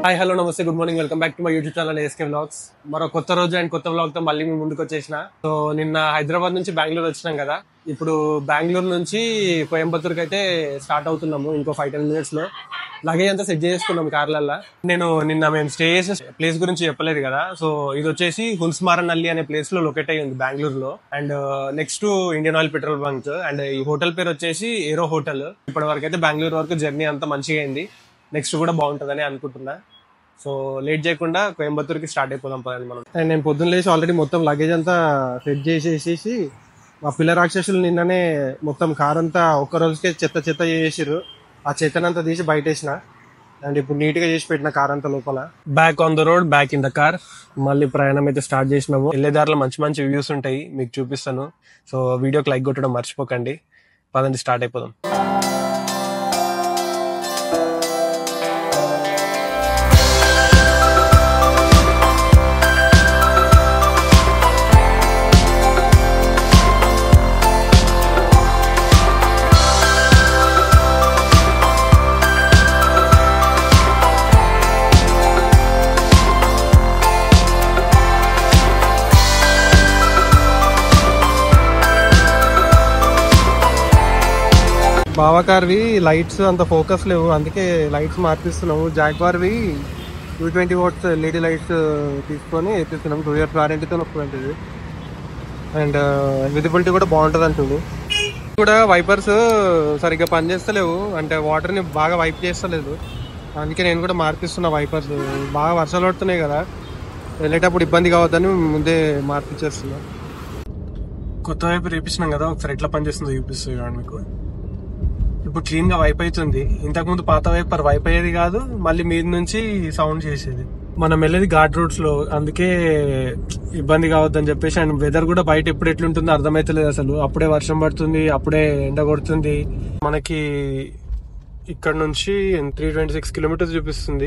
Hi hello namaste good morning welcome back to my YouTube channel A S K vlogs మరో కొత్త రోజు and కొత్త vlog తో మళ్ళీ మీ ముందుకు వచ్చేసిన సో నిన్న హైదరాబాద్ నుంచి బెంగళూరు వచ్చినాం కదా ఇప్పుడు బెంగళూరు నుంచి కోయంబత్తూరుకి అయితే స్టార్ట్ అవుతున్నాము ఇంకో ఫైవ్ టెన్ మినిట్స్ లో లగేజ్ అంతా సెట్ చేసుకున్నాం కార్లల్లో నేను నిన్న మేము స్టే చేసే ప్లేస్ గురించి చెప్పలేదు కదా సో ఇది వచ్చేసి హుల్స్మారన్ అల్లి అనే ప్లేస్ లో లొకేట్ అయ్యి ఉంది బెంగళూరులో and next Indian Oil petrol bunk and ఈ హోటల్ పేరు వచ్చేసి ఏరో హోటల్ ఇప్పటి వరకు అయితే బెంగళూరు వరకు జర్నీ అంతా మంచిగా అయింది నెక్స్ట్ కూడా బాగుంటుందని అనుకుంటున్నా సో లేట్ చేయకుండా కోయంబత్తూర్కి స్టార్ట్ అయిపోదాం పదండి మనం అండ్ నేను పొద్దున్న లేచి ఆల్రెడీ మొత్తం లగేజ్ అంతా సెట్ చేసేసేసి మా పిల్ల రాక్షసులు నిన్ననే మొత్తం కార్ అంతా ఒక్క రోజుకే చెత్త చెత్త చేసిర్రు ఆ చెత్తనంతా తీసి బయటేసిన అండ్ ఇప్పుడు నీట్ గా చేసి పెట్టిన కార్ అంతా లోపల back on the road back in the car మళ్ళీ ప్రయాణం అయితే స్టార్ట్ చేసినాము వెళ్ళే దారిలో మంచి మంచి వ్యూస్ ఉంటాయి మీకు చూపిస్తాను సో వీడియోకి లైక్ కొట్టడం మర్చిపోకండి పదండి స్టార్ట్ అయిపోదాం బావాకార్వి లైట్స్ అంత ఫోకస్ లేవు అందుకే లైట్స్ మార్పిస్తున్నాము జాగ్వార్వి two twenty watts LED lights తీసుకొని వేపిస్తున్నాం టూ ఇయర్స్ వారంటీతో వస్తుంది అండ్ విజిబిలిటీ కూడా బాగుంటుంది అంటుంది కూడా వైపర్స్ సరిగ్గా పనిచేస్తలేవు అంటే వాటర్ని బాగా వైప్ చేస్తలేదు అందుకే నేను కూడా మార్పిస్తున్నా వైపర్స్ బాగా వర్షాలు పడుతున్నాయి కదా వెళ్ళేటప్పుడు ఇబ్బంది కావద్దని ముందే మార్పిచ్చేస్తున్నా కొత్త వైపు రేపించినాం కదా ఒకసారి ఎట్లా పనిచేస్తుందో చూపిస్తుంది చూడండి మీకు ఇప్పుడు క్లీన్ గా వైప్ అవుతుంది ఇంతకు ముందు పాత వైపర్ వైప్ అయ్యేది కాదు మళ్ళీ మీద నుంచి సౌండ్ చేసేది మనం వెళ్ళేది ఘాట్ రోడ్స్ లో అందుకే ఇబ్బంది కావద్దని చెప్పేసి అండ్ వెదర్ కూడా బయట ఎప్పుడు ఎట్లుంటుందో అర్థమైతలేదు అసలు అప్పుడే వర్షం పడుతుంది అప్పుడే ఎండ కొడుతుంది మనకి ఇక్కడ నుంచి త్రీ ట్వంటీ సిక్స్ కిలోమీటర్స్ చూపిస్తుంది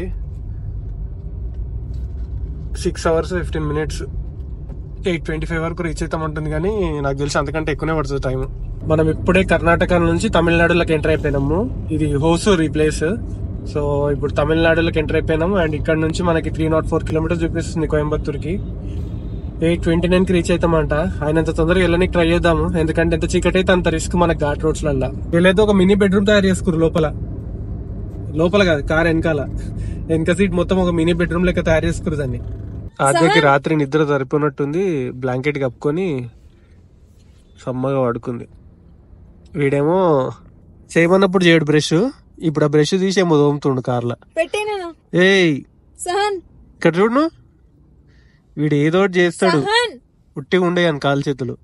six hours fifteen minutes eight twenty five వరకు రీచ్ అవుతామంటుంది కానీ నాకు తెలిసి అంతకంటే ఎక్కువనే పడుతుంది టైం మనం ఇప్పుడే కర్ణాటక నుంచి తమిళనాడులోకి ఎంటర్ అయిపోయినాము ఇది హోసూర్ ఈ ప్లేస్ సో ఇప్పుడు తమిళనాడులోకి ఎంటర్ అయిపోయినాము అండ్ ఇక్కడ నుంచి మనకి త్రీ నాట్ ఫోర్ కిలోమీటర్స్ చూపిస్తుంది కోయంబత్తూర్కి ఎయిట్ ట్వంటీ నైన్ కి రీచ్ అవుతామంట ఆయనంత తొందరగా వెళ్ళడానికి ట్రై చేద్దాము ఎందుకంటే ఎంత చీకటి అయితే అంత రిస్క్ మనకి ఘాట్ రోడ్స్ వల్ల వీళ్ళైతే ఒక మినీ బెడ్రూమ్ తయారు చేసుకురు లోపల లోపల కాదు కార్ వెనకాల వెనక సీట్ మొత్తం ఒక మినీ బెడ్రూమ్ లెక్క తయారు చేసుకురు దాన్ని ఆద్యకి రాత్రి నిద్ర సరిపోయినట్టుంది బ్లాంకెట్ కప్పుకొని సమ్మగా పడుకుంది వీడేమో చేయమన్నప్పుడు చేయడు బ్రష్ ఇప్పుడు ఆ బ్రష్ తీసి ఏమో తోముతుండు కార్లో పెట్టేనా ఏయ్ సహన్ ఇక్కడ చూడు వీడు ఏదో ఒకటి చేస్తాడు సహన్ ఉట్టిగా ఉండే అని కాలు చేతులు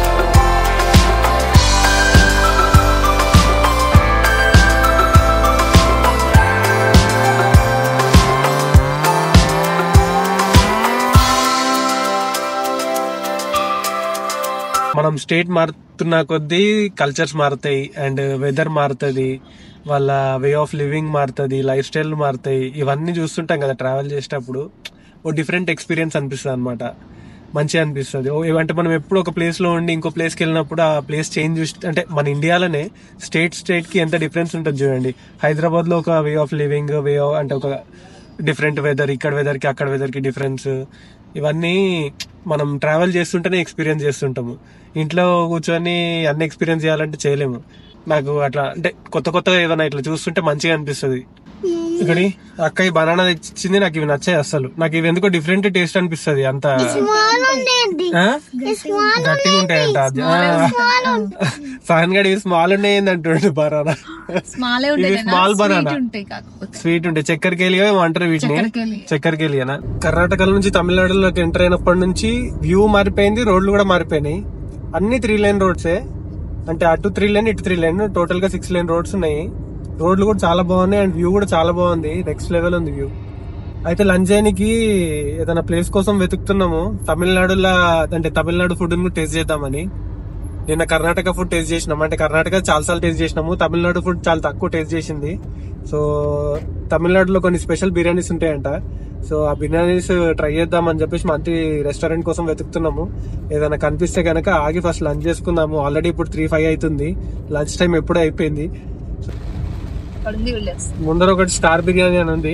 మనం స్టేట్ మారుతున్న కొద్దీ కల్చర్స్ మారుతాయి అండ్ వెదర్ మారుతుంది వాళ్ళ వే ఆఫ్ లివింగ్ మారుతుంది లైఫ్ స్టైల్ మారుతాయి ఇవన్నీ చూస్తుంటాం కదా ట్రావెల్ చేసేటప్పుడు ఓ డిఫరెంట్ ఎక్స్పీరియన్స్ అనిపిస్తుంది అనమాట మంచిగా అనిపిస్తుంది ఓ అంటే మనం ఎప్పుడు ఒక ప్లేస్ లో ఉండి ఇంకో ప్లేస్ కి వెళ్ళినప్పుడు ఆ ప్లేస్ చేంజ్ చూస్తే అంటే మన ఇండియాలోనే స్టేట్ స్టేట్ కి ఎంత డిఫరెన్స్ ఉంటుంది చూడండి హైదరాబాద్ లో ఒక వే ఆఫ్ లివింగ్ వే అంటే ఒక డిఫరెంట్ వెదర్ ఇక్కడ వెదర్ కి అక్కడ వెదర్ కి డిఫరెన్స్ ఇవన్నీ మనం ట్రావెల్ చేస్తుంటేనే ఎక్స్పీరియన్స్ చేస్తుంటాము ఇంట్లో కూర్చొని అన్ని ఎక్స్పీరియన్స్ చేయాలంటే చేయలేము నాకు అట్లా అంటే కొత్త కొత్తగా ఏదైనా ఇట్లా చూస్తుంటే మంచిగా అనిపిస్తుంది ఇక్కడి అక్క ఈ బనానా తెచ్చింది నాకు ఇవి నచ్చాయి అసలు నాకు ఇవి ఎందుకో డిఫరెంట్ టేస్ట్ అనిపిస్తుంది అంత ఆ? గట్టిగా ఉంటాయంట అది. ఆ. సహన్ గడి ఇవి స్మాల్ ఉన్నాయి అంటుండే బనానా స్మాలే ఇవి ఉంటాయి స్మాల్ బనానా ఉంటాయి కాకపోతే స్వీట్ ఉంటాయి చక్కెరకేళి ఏమో అంటారు వీటిని చక్కెరకేళి. చక్కెరకేళియనా కర్ణాటక నుంచి తమిళనాడులోకి ఎంటర్ అయినప్పటి నుంచి వ్యూ మారిపోయింది రోడ్లు కూడా మారిపోయినాయి అన్ని త్రీ లైన్ రోడ్సే అంటే అటు త్రీ లైన్ ఇటు త్రీ లైన్ టోటల్ గా సిక్స్ లైన్ రోడ్స్ ఉన్నాయి రోడ్లు కూడా చాలా బాగున్నాయి అండ్ వ్యూ కూడా చాలా బాగుంది నెక్స్ట్ లెవెల్ ఉంది వ్యూ అయితే లంచ్ చేయడానికి ఏదైనా ప్లేస్ కోసం వెతుకుతున్నాము తమిళనాడులో అంటే తమిళనాడు ఫుడ్ ను టేస్ట్ చేద్దామని నిన్న కర్ణాటక ఫుడ్ టేస్ట్ చేసినాం అంటే కర్ణాటక చాలా సార్లు టేస్ట్ చేసినాము తమిళనాడు ఫుడ్ చాలా తక్కువ టేస్ట్ చేసింది సో తమిళనాడులో కొన్ని స్పెషల్ బిర్యానీస్ ఉంటాయంట సో ఆ బిర్యానీస్ ట్రై చేద్దామని చెప్పేసి మంచి రెస్టారెంట్ కోసం వెతుకుతున్నాము ఏదైనా కనిపిస్తే గనక ఆగి ఫస్ట్ లంచ్ చేసుకుందాము ఆల్రెడీ ఇప్పుడు త్రీ ఫైవ్ అవుతుంది లంచ్ టైం ఎప్పుడూ అయిపోయింది పడింది వెళ్ళేస్తుంది ముందర ఒకటి స్టార్ బిర్యానీ అని ఉంది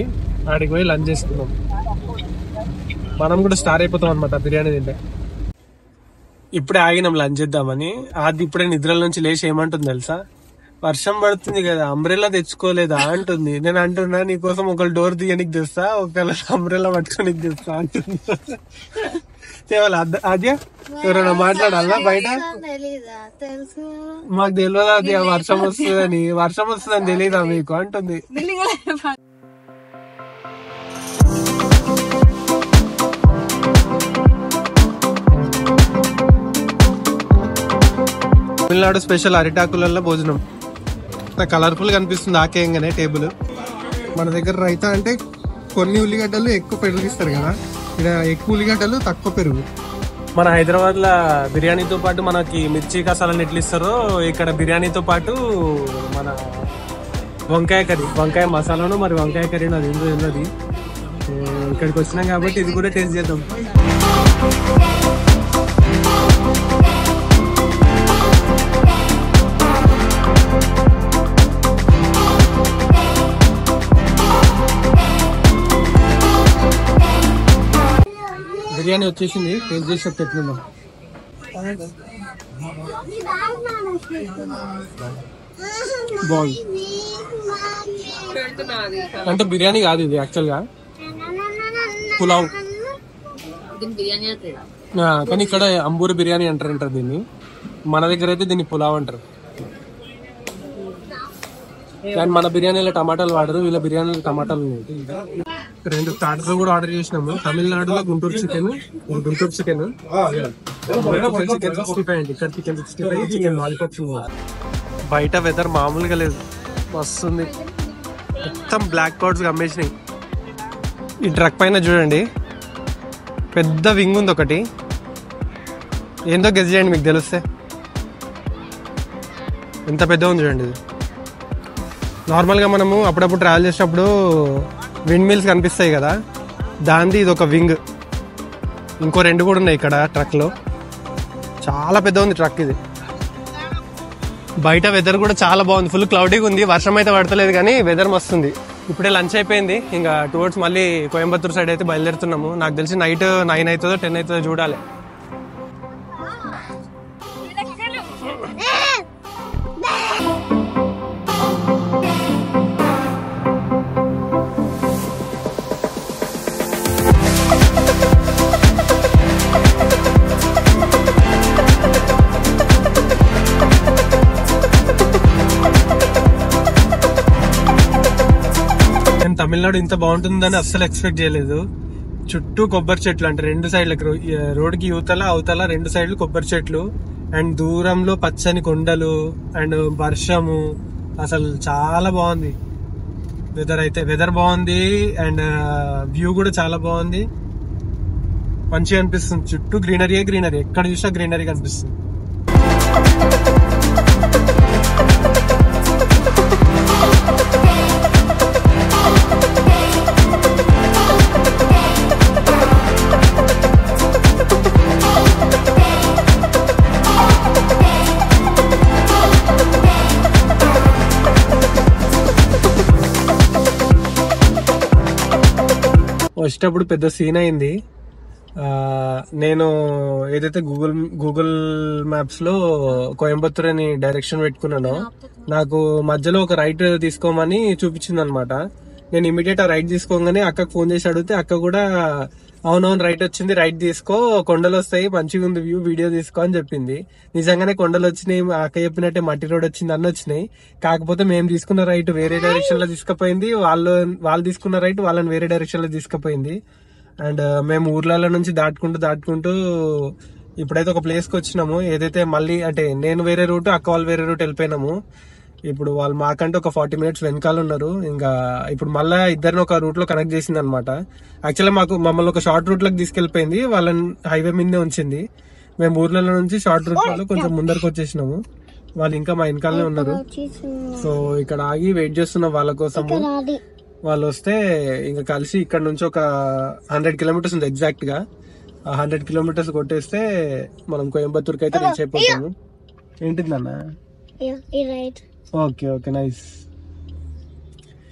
ఆడికి పోయి లంచ్ చేసుకున్నాం మనం కూడా స్టార్ అయిపోతాం అనమాట బిర్యానీ తింటే ఇప్పుడే ఆగినాం లంచ్ చేద్దామని అది ఇప్పుడే నిద్రల నుంచి లేచి ఏమంటుంది తెలుసా వర్షం పడుతుంది కదా అంబ్రెల్లా తెచ్చుకోలేదా అంటుంది నేను అంటున్నా నీకోసం ఒకళ్ళు డోర్ తీయనికి తెస్తా ఒకళ్ళు అంబ్రెల్లా పట్టుకోనికి తెస్తా అంటుంది చేయాలి అదే ఎవరైనా మాట్లాడాలా బయట తెలీదా తెలుసు మాకు తెలియదు అది వర్షం వస్తుందని వర్షం వస్తుందని తెలియదా మీకు అంటుంది తమిళనాడు స్పెషల్ అరిటాకులలో భోజనం కలర్ఫుల్ కనిపిస్తుంది ఆకేయంగానే టేబుల్ మన దగ్గర రైతా అంటే కొన్ని ఉల్లిగడ్డలు ఎక్కువ పెరిగిస్తారు కదా ఇక్కడ ఎక్కువ ఉల్లిగడ్డలు తక్కువ పెరుగు మన హైదరాబాద్ లో బిర్యానీతో పాటు మనకి మిర్చి కసాలని ఎట్లా ఇస్తారో ఇక్కడ బిర్యానీతో పాటు మన వంకాయ కర్రీ వంకాయ మసాలాను మరి వంకాయ కర్రీ అది ఏందో ఉన్నది ఇక్కడికి వచ్చినాం కాబట్టి ఇది కూడా టేస్ట్ చేద్దాం బిర్యానీ వచ్చేసింది టేస్ట్ చేసి చెప్తే ఎట్లుందాం బాగుంది అంటే బిర్యానీ కాదు ఇది యాక్చువల్ గా పులావ్ బిర్యానీ ఆ, కానీ ఇక్కడ అంబూరు బిర్యానీ అంటారు అంటారు దీన్ని మన దగ్గర అయితే దీన్ని పులావ్ అంటారు కానీ మన బిర్యానీలో టమాటాలు వాడరు వీళ్ళ బిర్యానీలో టమాటాలు ఉన్నాయి రెండు స్టార్టర్స్ కూడా ఆర్డర్ చేసినాము తమిళనాడులో Guntur chicken Guntur chicken chicken sixty five అండి ఇక్కడ chicken sixty five chicken lollipops బయట వెదర్ మామూలుగా లేదు వస్తుంది మొత్తం బ్లాక్ కార్డ్స్ అమ్మేసినాయి ఈ ట్రక్ పైన చూడండి పెద్ద వింగ్ ఉంది ఒకటి ఏందో గెస్ చేయండి మీకు తెలిస్తే ఎంత పెద్ద ఉంది చూడండి ఇది నార్మల్గా మనము అప్పుడప్పుడు ట్రావెల్ చేసినప్పుడు విండ్ మిల్స్ కనిపిస్తాయి కదా దాంది ఇది ఒక వింగ్ ఇంకో రెండు కూడా ఉన్నాయి ఇక్కడ ట్రక్లో చాలా పెద్ద ఉంది ట్రక్ ఇది బయట వెదర్ కూడా చాలా బాగుంది ఫుల్ క్లౌడీగా ఉంది వర్షం అయితే పడతలేదు కానీ వెదర్ మస్తుంది ఇప్పుడే లంచ్ అయిపోయింది ఇంకా టువర్డ్స్ మళ్ళీ కోయంబత్తూర్ సైడ్ అయితే బయలుదేరుతున్నాము నాకు తెలిసి నైట్ నైన్ అవుతుందో టెన్ అవుతుందో చూడాలి నేను తమిళనాడు ఇంత బాగుంటుందని అస్సలు ఎక్స్పెక్ట్ చేయలేదు చుట్టూ కొబ్బరి చెట్లు అంటే రెండు సైడ్లకి రోడ్డుకి యువతల అవతల రెండు సైడ్లు కొబ్బరి చెట్లు అండ్ దూరంలో పచ్చని కొండలు అండ్ వర్షము అసలు చాలా బాగుంది వెదర్ అయితే వెదర్ బాగుంది అండ్ వ్యూ కూడా చాలా బాగుంది మంచిగా అనిపిస్తుంది చుట్టూ గ్రీనరీయే గ్రీనరీ ఎక్కడ చూసినా గ్రీనరీ కనిపిస్తుంది వచ్చేటప్పుడు పెద్ద సీన్ అయింది ఆ, నేను ఏదైతే గూగుల్ గూగుల్ మ్యాప్స్ లో కోయంబత్తూర్ అని డైరెక్షన్ పెట్టుకున్నానో నాకు మధ్యలో ఒక రైట్ తీసుకోమని చూపించింది అనమాట నేను ఇమీడియట్ ఆ రైట్ తీసుకోగానే అక్కకు ఫోన్ చేసి అడిగితే అక్క కూడా అవునవును రైట్ వచ్చింది రైట్ తీసుకో కొండలు వస్తాయి మంచిగా ఉంది వ్యూ వీడియో తీసుకో అని చెప్పింది నిజంగానే కొండలు వచ్చినాయి ఆ అక్క చెప్పినట్టే మట్టి రోడ్ వచ్చింది అన్ని వచ్చినాయి కాకపోతే మేము తీసుకున్న రైట్ వేరే డైరెక్షన్ లో తీసుకుపోయింది వాళ్ళు వాళ్ళు తీసుకున్న రైట్ వాళ్ళని వేరే డైరెక్షన్ లో తీసుకుపోయింది అండ్ మేము ఊర్లలో నుంచి దాటుకుంటూ దాటుకుంటూ ఇప్పుడైతే ఒక ప్లేస్ కి వచ్చినాము ఏదైతే మళ్ళీ అంటే నేను వేరే రూట్ అక్క వాళ్ళు వేరే రూట్ వెళ్ళిపోయినాము ఇప్పుడు వాళ్ళు మాకంటే ఒక ఫార్టీ మినిట్స్ వెనకాల ఉన్నారు ఇంకా ఇప్పుడు మళ్ళీ ఇద్దరిని ఒక రూట్ లో కనెక్ట్ చేసింది అనమాట యాక్చువల్లీ మాకు మమ్మల్ని ఒక షార్ట్ రూట్ లోకి తీసుకెళ్లిపోయింది వాళ్ళని హైవే మీదే ఉంచింది మేము ఊర్లలో నుంచి షార్ట్ రూట్ లో కొంచెం ముందరకు వచ్చేసినాము వాళ్ళు ఇంకా మా వెనకాలనే ఉన్నారు సో ఇక్కడ ఆగి వెయిట్ చేస్తున్నాం వాళ్ళ కోసము వాళ్ళు వస్తే ఇంకా కలిసి ఇక్కడ నుంచి ఒక హండ్రెడ్ కిలోమీటర్స్ ఉంది ఎగ్జాక్ట్ గా ఆ హండ్రెడ్ కిలోమీటర్స్ కొట్టేస్తే మనం కోయంబత్తూర్కి అయితే రీచ్ అయిపోతాము ఏంటిది నాన్న రైట్ ఓకే ఓకే నైస్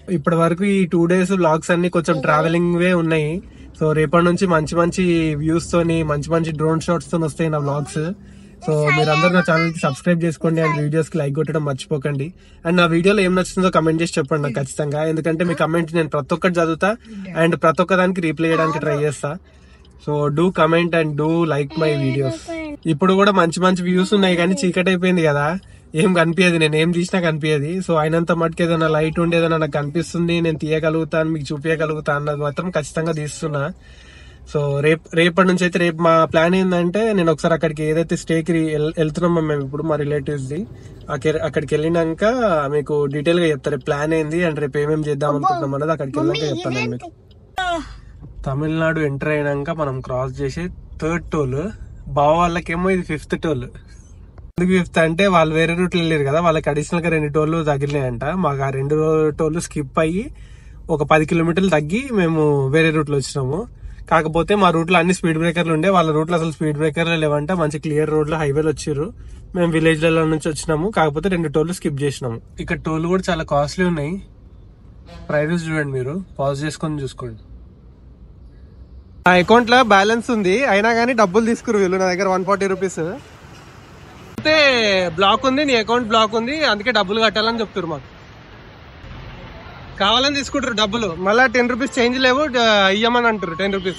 ఇప్పటి వరకు ఈ టూ డేస్ వ్లాగ్స్ అన్ని కొంచెం ట్రావెలింగ్ వే ఉన్నాయి సో రేపటి నుంచి మంచి మంచి వ్యూస్ తోని మంచి మంచి డ్రోన్ షాట్స్ తో వస్తాయి నా వ్లాగ్స్ సో మీరందరూ నా ఛానల్ కి సబ్స్క్రైబ్ చేసుకోండి అండ్ వీడియోస్ కి లైక్ కొట్టడం మర్చిపోకండి అండ్ నా వీడియోలో ఏం నచ్చుతుందో కమెంట్ చేసి చెప్పండి నాకు ఖచ్చితంగా ఎందుకంటే మీ కమెంట్ నేను ప్రతి ఒక్కటి చదువుతా అండ్ ప్రతి ఒక్క దానికి రీప్లై చేయడానికి ట్రై చేస్తా so do comment and do like my videos ఇప్పుడు కూడా మంచి మంచి వ్యూస్ ఉన్నాయి కానీ చీకటి అయిపోయింది కదా ఏం కనిపించదు నేను ఏం తీసినా కనిపించదు సో అయినంత మటుకు ఏదైనా లైట్ ఉండి ఏదైనా నాకు కనిపిస్తుంది నేను తీయగలుగుతాను మీకు చూపించగలుగుతా అన్నది మాత్రం ఖచ్చితంగా తీస్తున్నా సో రేపు రేపటి నుంచి అయితే రేపు మా ప్లాన్ ఏంటంటే నేను ఒకసారి అక్కడికి ఏదైతే స్టేకి వెళ్తున్నామో మేము ఇప్పుడు మా రిలేటివ్స్ ది అక్కడ- అక్కడికి వెళ్ళినాక మీకు డీటెయిల్ గా చెప్తారు ప్లాన్ ఏంది అండ్ రేపు ఏమేమి చేద్దాం అనుకుంటున్నాం అన్నది అక్కడికి వెళ్ళాక చెప్తాను నేను మీకు తమిళనాడు ఎంటర్ అయినాక మనం క్రాస్ చేసే థర్డ్ టోల్ బావ వాళ్ళకేమో ఇది ఫిఫ్త్ టోల్ ఎందుకు ఫిఫ్త్ అంటే వాళ్ళు వేరే రూట్లు వెళ్ళారు కదా వాళ్ళకి అడిషనల్ గా రెండు టోళ్ళు తగిలినాయంట మాకు ఆ రెండు టోళ్ళు స్కిప్ అయ్యి ఒక పది కిలోమీటర్లు తగ్గి మేము వేరే రూట్లో వచ్చినాము కాకపోతే మా రూట్లో అన్ని స్పీడ్ బ్రేకర్లు ఉండే వాళ్ళ రూట్లో అసలు స్పీడ్ బ్రేకర్లు లేవంట మంచి క్లియర్ రోడ్లు హైవేలు వచ్చారు మేము విలేజ్లలో నుంచి వచ్చినాము కాకపోతే రెండు టోళ్ళు స్కిప్ చేసినాము ఇక్కడ టోళ్ళు కూడా చాలా కాస్ట్లీ ఉన్నాయి ప్రైజెస్ చూడండి మీరు పాజ్ చేసుకొని చూసుకోండి నా అకౌంట్ లో బ్యాలెన్స్ ఉంది అయినా కానీ డబ్బులు తీసుకురు వీళ్ళు నా దగ్గర వన్ ఫార్టీ రూపీస్ అయితే బ్లాక్ ఉంది నీ అకౌంట్ బ్లాక్ ఉంది అందుకే డబ్బులు కట్టాలని చెప్తారు మాకు కావాలని తీసుకుంటారు డబ్బులు మళ్ళీ టెన్ రూపీస్ చేంజ్ లేవు డ- ఇయ్యమని అంటారు టెన్ రూపీస్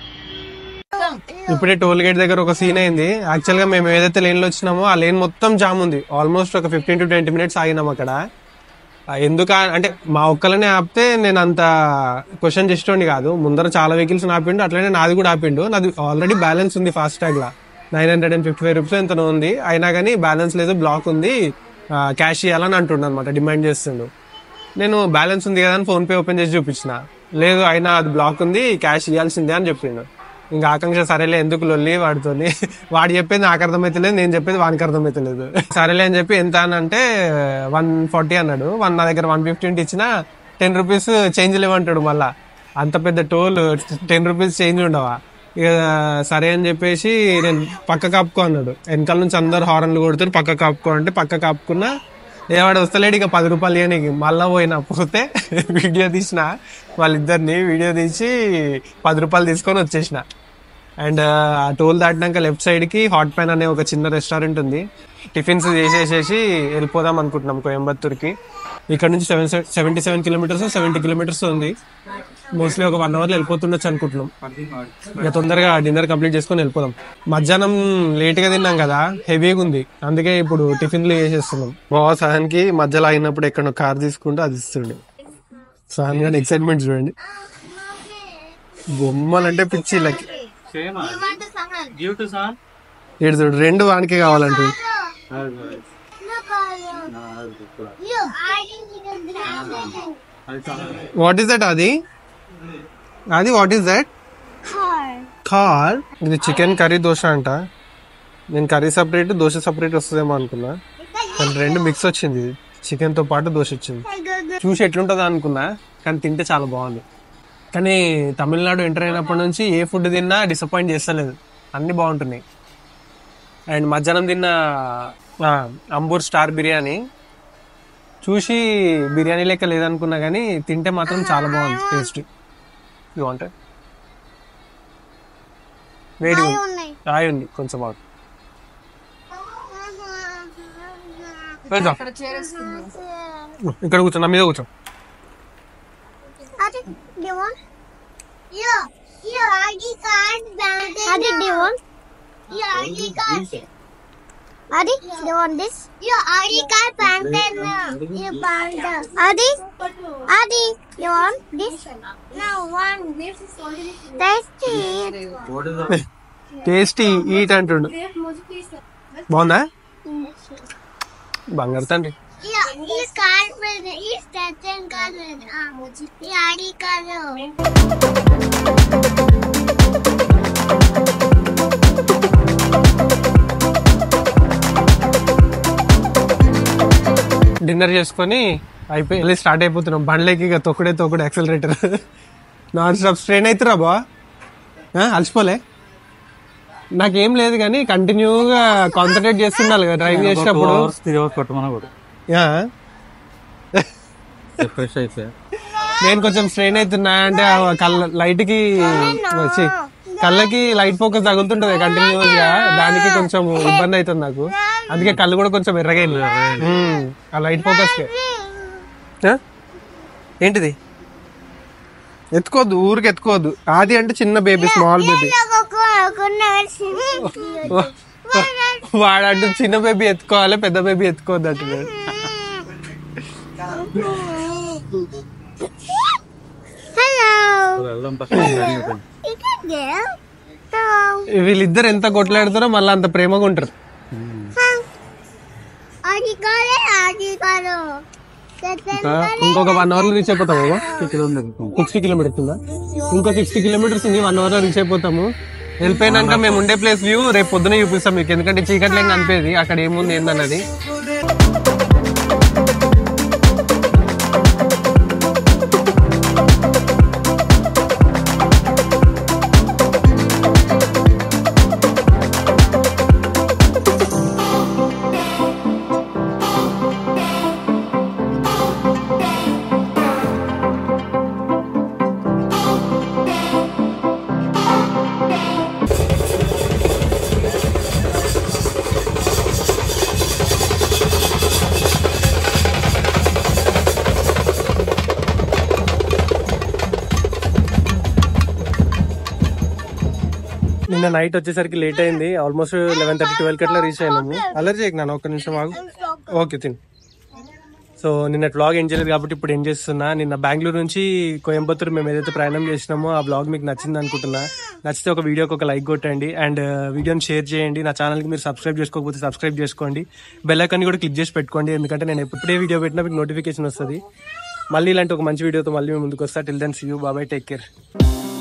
ఇప్పుడే టోల్ గేట్ దగ్గర ఒక సీన్ అయింది యాక్చువల్ గా మేము ఏదైతే లేన్ లో వచ్చినామో ఆ లేన్ మొత్తం జామ్ ఉంది ఆల్మోస్ట్ ఒక ఫిఫ్టీన్ టు ట్వంటీ మినిట్స్ ఆగినాం అక్కడ ఆ, ఎందుకు ఆ- అంటే మా ఒక్కలనే ఆపితే నేను అంత క్వశ్చన్ చేసేటోండి కాదు ముందర చాలా వెహికల్స్ ఆపిండు అట్లనే నాది కూడా ఆపిండు నాది ఆల్రెడీ బ్యాలెన్స్ ఉంది ఫాస్ట్ ట్యాగ్ లా nine hundred and fifty five rupees ఎంత ఉంది అయినా కానీ బ్యాలెన్స్ లేదు బ్లాక్ ఉంది క్యాష్ ఇవ్వాలని అంటుండు అనమాట డిమాండ్ చేస్తుండు నేను బ్యాలెన్స్ ఉంది కదా అని ఫోన్ పే ఓపెన్ చేసి చూపించిన లేదు అయినా అది బ్లాక్ ఉంది క్యాష్ ఇవ్వాల్సిందే అని చెప్పిండు ఇంకా ఆకాంక్ష సరేలే ఎందుకు లొల్లి వాడితోని వాడు చెప్పేది నాకు అర్థమైతలేదు నేను చెప్పేది వానికి అర్థమైతలేదు సరేలే అని చెప్పి ఎంత అని అంటే వన్ ఫార్టీ అన్నాడు వన్ నా దగ్గర వన్ ఫిఫ్టీ ఇచ్చిన టెన్ రూపీస్ చేంజ్ లేవంటాడు మళ్ళా అంత పెద్ద టోల్ టెన్ రూపీస్ చేంజ్ ఉండవా ఇక సరే అని చెప్పేసి నేను పక్క కాపుకో అన్నాడు వెనకాల నుంచి అందరు హారన్లు కొడుతారు పక్క కాపుకో అంటే పక్క కాపుకున్నా ఏవాడు వస్తలేడు ఇక పది రూపాయలు ఇవ్వనీకి మళ్ళా పోయినా పోతే వీడియో తీసిన వాళ్ళిద్దరిని వీడియో తీసి పది రూపాయలు తీసుకొని వచ్చేసిన అండ్ ఆ టోల్ దాటినాక లెఫ్ట్ సైడ్ కి హాట్ ప్యాన్ అనే ఒక చిన్న రెస్టారెంట్ ఉంది టిఫిన్స్ చేసేసేసి వెళ్ళిపోదాం అనుకుంటున్నాం కోయంబత్తూర్కి ఇక్కడ నుంచి seven seventy seven kilometres seventy kilometres ఉంది మోస్ట్లీ ఒక వన్ అవర్ లో వెళ్ళిపోతుండొచ్చు అనుకుంటున్నాం ఇక తొందరగా డిన్నర్ కంప్లీట్ చేసుకొని వెళ్ళిపోదాం మధ్యాహ్నం లేట్ గా తిన్నాం కదా హెవీగా ఉంది అందుకే ఇప్పుడు టిఫిన్లు చేసేస్తున్నాం బాగా సహాన్కి మధ్యలో అయినప్పుడు ఎక్కడ కార్ తీసుకుంటే అది ఇస్తుండే సహాన్ గాని ఎక్సైట్మెంట్ చూడండి బొమ్మలు అంటే పిచ్చి లకి గివ్ టు సార్ ఇటు చూడు రెండు వానికి కావాలంటే వాట్ ఈస్ దట్ అది అది వాట్ ఈస్ దట్ కార్ ఇది చికెన్ కర్రీ దోశ అంట నేను కర్రీ సపరేట్ దోశ సపరేట్ వస్తుందేమో అనుకున్నా కానీ రెండు మిక్స్ వచ్చింది చికెన్ తో పాటు దోశ వచ్చింది చూసి ఎట్లుంటుందో అనుకున్నా కానీ తింటే చాలా బాగుంది కానీ తమిళనాడు ఎంటర్ అయినప్పటి నుంచి ఏ ఫుడ్ తిన్నా డిసప్పాయింట్ చేస్తలేదు అన్ని బాగుంటున్నాయి అండ్ మధ్యాహ్నం తిన్న ఆ, అంబూర్ స్టార్ బిర్యానీ చూసి బిర్యానీ లెక్క లేదనుకున్నా కానీ తింటే మాత్రం చాలా బాగుంది టేస్ట్ బాగుంటాయి వేడి ఉంది రాయి ఉంది కొంచెం బాగుంది వెళ్దాం ఇక్కడ కూర్చో నా మీద కూర్చో Adi, do you want? Yeah, your ID card bank. Adi, do you want? Your ID card. Adi, do you want this? Your ID card bank You bank. Adi, Adi, you want this? No, one. This is already. Tasty. Tasty eat అంటుండు బాగుందా బంగారు తండ్రి Yeah, his card with his station card with um, your ID card. Dinner చేసుకొని అయిపోయి వెళ్ళి start అయిపోతున్నాం బండ్లకి ఇక తొక్కుడే తొక్కుడు యాక్సిలరేటర్ నాన్ స్టాప్ స్ట్రెయిన్ అవుతురా బా ఆ, అలసిపోలే నాకేం లేదు కానీ కంటిన్యూగా కాన్సన్ట్రేట్ చేస్తుండాలి కదా డ్రైవ్ చేసినప్పుడు త్రీ అవర్స్ కొట్టమన్నా కూడా యా ఫ్రెష్ అయిపోయా నేను కొంచెం స్ట్రెయిన్ అవుతున్నా అంటే ఆ కళ్ళ లైట్ కి వచ్చి కళ్ళకి లైట్ ఫోకస్ తగులుతుంటది కంటిన్యూస్ గా దానికి కొంచెం ఇబ్బంది అవుతుంది నాకు అందుకే కళ్ళు కూడా కొంచెం ఎర్రగైంది ఉమ్, ఆ లైట్ ఫోకస్ కి ఆ? ఏంటిది ఎత్తుకోవద్దు ఊరికి ఎత్తుకోవద్దు ఆది అంటే చిన్న బేబీ స్మాల్ బేబీ వాడంటూ చిన్న బేబీ ఎత్తుకోవాలి పెద్ద బేబీ ఎత్తుకోవద్దు అంటున్నాడు Hello. వెళ్దాం You can get. Hello. వీళ్ళిద్దరు ఎంత కొట్లాడుతారో మళ్ళీ అంత ప్రేమగా ఉంటారు అడిగాలే అడిగారు ఇంకా ఇంకొక వన్ అవర్ లో రీచ్ అయిపోతాము సిక్స్టీ కిలోమీటర్స్ ఉందా ఇంకో సిక్స్టీ కిలోమీటర్స్ ఉంది వన్ అవర్ లో రీచ్ అయిపోతాము వెళ్ళిపోయినాక మేము ఉండే ప్లేస్ వ్యూ రేపు పొద్దున చూపిస్తాం మీకు ఎందుకంటే చీకట్లో ఏం కనిపేది అక్కడ ఏముంది ఏందన్నది నిన్న నైట్ వచ్చేసరికి లేట్ అయింది ఆల్మోస్ట్ లెవెన్ థర్టీ ట్వెల్వ్ కట్లా రీచ్ అయినాము అలర్జీ చేయకు నాన్న ఒక్క నిమిషం ఆగు ఓకే తిన్ సో నిన్న వ్లాగ్ ఏం చేయలేదు కాబట్టి ఇప్పుడు ఏం చేస్తున్నా నిన్న బెంగళూరు నుంచి కోయంబత్తూరు మేము ఏదైతే ప్రయాణం చేసినామో ఆ బ్లాగ్ మీకు నచ్చింది అనుకుంటున్నా నచ్చితే ఒక వీడియోకి ఒక లైక్ కొట్టండి అండ్ వీడియోని షేర్ చేయండి నా ఛానల్కి మీరు సబ్స్క్రైబ్ చేసుకోకపోతే సబ్స్క్రైబ్ చేసుకోండి బెల్ ఐకాన్ కూడా క్లిక్ చేసి పెట్టుకోండి ఎందుకంటే నేను ఎప్పుడే వీడియో పెట్టినా మీకు నోటిఫికేషన్ వస్తుంది మళ్ళీ ఇలాంటి ఒక మంచి వీడియోతో మళ్ళీ మేము ముందుకు వస్తా టిల్ దెన్ సీ యూ బాబాయ్ టేక్ కేర్